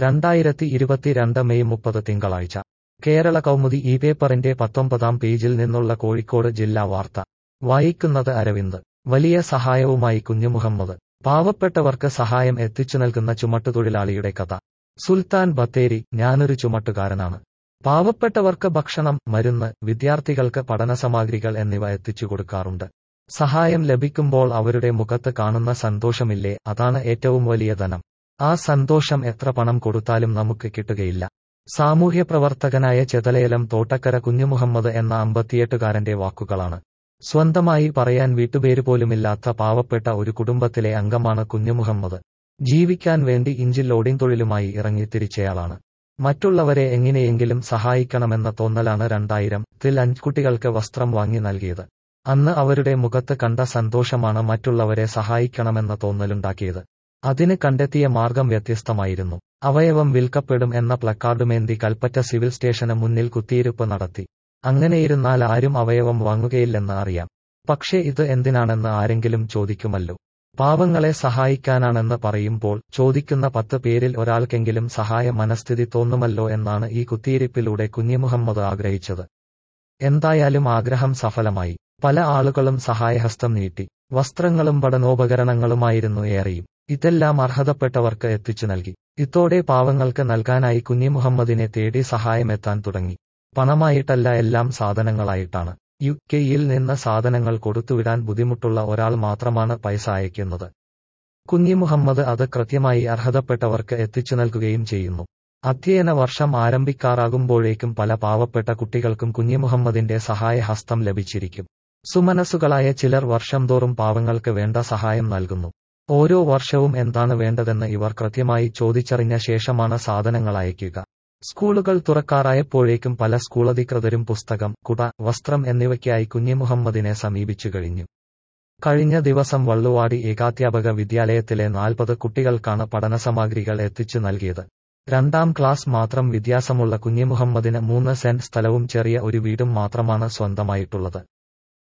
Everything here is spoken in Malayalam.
രണ്ടായിരത്തി ഇരുപത്തിരണ്ട് മെയ് മുപ്പത് തിങ്കളാഴ്ച കേരള കൗമുദി ഈ പേപ്പറിന്റെ പത്തൊമ്പതാം പേജിൽ നിന്നുള്ള കോഴിക്കോട് ജില്ലാ വാർത്ത വായിക്കുന്നത് അരവിന്ദ് വലിയ സഹായവുമായി കുഞ്ഞുമുഹമ്മദ് പാവപ്പെട്ടവർക്ക് സഹായം എത്തിച്ചു നൽകുന്ന ചുമട്ടുതൊഴിലാളിയുടെ കഥ സുൽത്താൻ ബത്തേരി ഞാനൊരു ചുമട്ടുകാരനാണ് പാവപ്പെട്ടവർക്ക് ഭക്ഷണം മരുന്ന് വിദ്യാർത്ഥികൾക്ക് പഠനസാമഗ്രികൾ എന്നിവ എത്തിച്ചു കൊടുക്കാറുണ്ട് സഹായം ലഭിക്കുമ്പോൾ അവരുടെ മുഖത്ത് കാണുന്ന സന്തോഷമില്ലേ അതാണ് ഏറ്റവും വലിയ ധനം ആ സന്തോഷം എത്ര പണം കൊടുത്താലും നമുക്ക് കിട്ടുകയില്ല സാമൂഹ്യ പ്രവർത്തകനായ ചെതലയലം തോട്ടക്കര കുഞ്ഞുമുഹമ്മദ് എന്ന അമ്പത്തിയെട്ടുകാരന്റെ വാക്കുകളാണ് സ്വന്തമായി പറയാൻ വീട്ടുപേര് പോലുമില്ലാത്ത പാവപ്പെട്ട ഒരു കുടുംബത്തിലെ അംഗമാണ് കുഞ്ഞുമുഹമ്മദ് ജീവിക്കാൻ വേണ്ടി ഇഞ്ചിൽ ലോഡിംഗ് തൊഴിലുമായി ഇറങ്ങിത്തിരിച്ചയാളാണ് മറ്റുള്ളവരെ എങ്ങനെയെങ്കിലും സഹായിക്കണമെന്ന തോന്നലാണ് രണ്ടായിരം ത്തിൽ അഞ്ചുകുട്ടികൾക്ക് വസ്ത്രം വാങ്ങി നൽകിയത് അന്ന് അവരുടെ മുഖത്ത് കണ്ട സന്തോഷമാണ് മറ്റുള്ളവരെ സഹായിക്കണമെന്ന തോന്നലുണ്ടാക്കിയത് അതിന് കണ്ടെത്തിയ മാർഗം വ്യത്യസ്തമായിരുന്നു അവയവം വിൽക്കപ്പെടും എന്ന പ്ലക്കാർഡുമേന്തി കൽപ്പറ്റ സിവിൽ സ്റ്റേഷന് മുന്നിൽ കുത്തിയിരുപ്പ് നടത്തി അങ്ങനെയിരുന്നാൽ ആരും അവയവം വാങ്ങുകയില്ലെന്ന് അറിയാം പക്ഷേ ഇത് എന്തിനാണെന്ന് ആരെങ്കിലും ചോദിക്കുമല്ലോ പാവങ്ങളെ സഹായിക്കാനാണെന്ന് പറയുമ്പോൾ ചോദിക്കുന്ന പത്ത് പേരിൽ ഒരാൾക്കെങ്കിലും സഹായ മനസ്ഥിതി തോന്നുമല്ലോ എന്നാണ് ഈ കുത്തിയിരിപ്പിലൂടെ കുഞ്ഞിമുഹമ്മദ് ആഗ്രഹിച്ചത് എന്തായാലും ആഗ്രഹം സഫലമായി പല ആളുകളും സഹായഹസ്തം നീട്ടി വസ്ത്രങ്ങളും പഠനോപകരണങ്ങളുമായിരുന്നു ഏറെയും ഇതെല്ലാം അർഹതപ്പെട്ടവർക്ക് എത്തിച്ചു നൽകി ഇതോടെ പാവങ്ങൾക്ക് നൽകാനായി കുഞ്ഞിമുഹമ്മദിനെ തേടി സഹായമെത്താൻ തുടങ്ങി പണമായിട്ടല്ല എല്ലാം സാധനങ്ങളായിട്ടാണ് യു കെയിൽ നിന്ന് സാധനങ്ങൾ കൊടുത്തുവിടാൻ ബുദ്ധിമുട്ടുള്ള ഒരാൾ മാത്രമാണ് പൈസ അയക്കുന്നത് കുഞ്ഞിമുഹമ്മദ് അത് കൃത്യമായി അർഹതപ്പെട്ടവർക്ക് എത്തിച്ചു നൽകുകയും ചെയ്യുന്നു അധ്യയന വർഷം ആരംഭിക്കാറാകുമ്പോഴേക്കും പല പാവപ്പെട്ട കുട്ടികൾക്കും കുഞ്ഞിമുഹമ്മദിന്റെ സഹായഹസ്തം ലഭിച്ചിരിക്കും സുമനസ്സുകളായ ചിലർ വർഷം തോറും പാവങ്ങൾക്ക് വേണ്ട സഹായം നൽകുന്നു ഓരോ വർഷവും എന്താണ് വേണ്ടതെന്ന് ഇവർ കൃത്യമായി ചോദിച്ചറിഞ്ഞ ശേഷമാണ് സാധനങ്ങൾ അയക്കുക സ്കൂളുകൾ തുറക്കാറായപ്പോഴേക്കും പല സ്കൂളധികൃതരും പുസ്തകം കുട വസ്ത്രം എന്നിവയ്ക്കായി കുഞ്ഞിമുഹമ്മദിനെ സമീപിച്ചു കഴിഞ്ഞു കഴിഞ്ഞ ദിവസം വള്ളുവാടി ഏകാധ്യാപക വിദ്യാലയത്തിലെ നാൽപ്പത് കുട്ടികൾക്കാണ് പഠനസാമഗ്രികൾ എത്തിച്ചു നൽകിയത് രണ്ടാം ക്ലാസ് മാത്രം വ്യത്യാസമുള്ള കുഞ്ഞിമുഹമ്മദിന് മൂന്ന് സെന്റ് സ്ഥലവും ചെറിയ ഒരു വീടും മാത്രമാണ് സ്വന്തമായിട്ടുള്ളത്